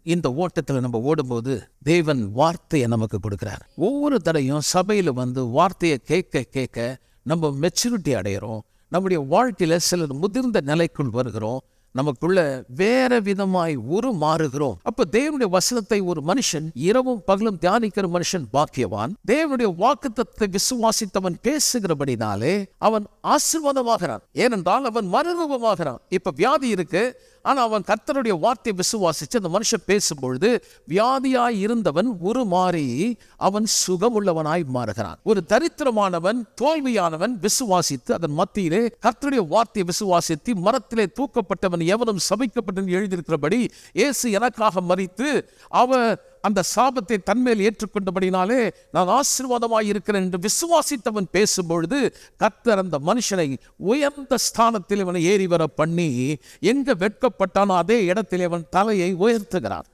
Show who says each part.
Speaker 1: இந்த ஓட்டத்தில் நம்ம ஓடும்போது தேவன் வார்த்தையை நமக்கு கொடுக்கிறார் ஒவ்வொரு தடையும் சபையில் வந்து வார்த்தையை கேட்க கேட்க நம்ம மெச்சூரிட்டி அடையிறோம் நம்முடைய வாழ்க்கையில சிலர் முதிர்ந்த நிலைக்குள் வருகிறோம் நமக்குள்ள வேற விதமாய் உரு மாறுகிறோம் அப்ப தேவனுடைய வசனத்தை ஒரு மனுஷன் இரவும் பகலும் தியானிக்கிற மனுஷன் பாக்கியவான் தேவனுடைய வாக்குத்தத்தை விசுவாசித்தவன் பேசுகிறபடினாலே அவன் ஆசீர்வாதமாகிறான் ஏனென்றால் அவன் மறுரூபமாகிறான் இப்ப வியாதி இருக்கு ஆனா அவன் கர்த்தருடைய வார்த்தையை விசுவாசிச்சு அந்த மனுஷன் பேசும்பொழுது வியாதியாய் இருந்தவன் உருமாறி அவன் சுகமுள்ளவனாய் மாறுகிறான் ஒரு தரித்திரமானவன் தோல்வியானவன் விசுவாசித்து அதன் மத்தியிலே கர்த்தருடைய வார்த்தையை விசுவாசித்து மரத்திலே தூக்கப்பட்டவன் எவனும் சபிக்கப்பட்டு எழுதியிருக்கிறபடி இயேசு எனக்காக மறித்து அவர் அந்த சாபத்தை தன்மேல் ஏற்றுக்கொண்டபடினாலே நான் ஆசீர்வாதமாய் இருக்கிறேன் என்று விசுவாசித்தவன் பேசும்பொழுது கர்த்தர் அந்த மனுஷனை உயர்ந்த ஸ்தானத்தில் இவனை ஏறி வர பண்ணி எங்க வெட்கப்பட்டானோ அதே இடத்தில் அவன் தலையை உயர்த்துகிறார்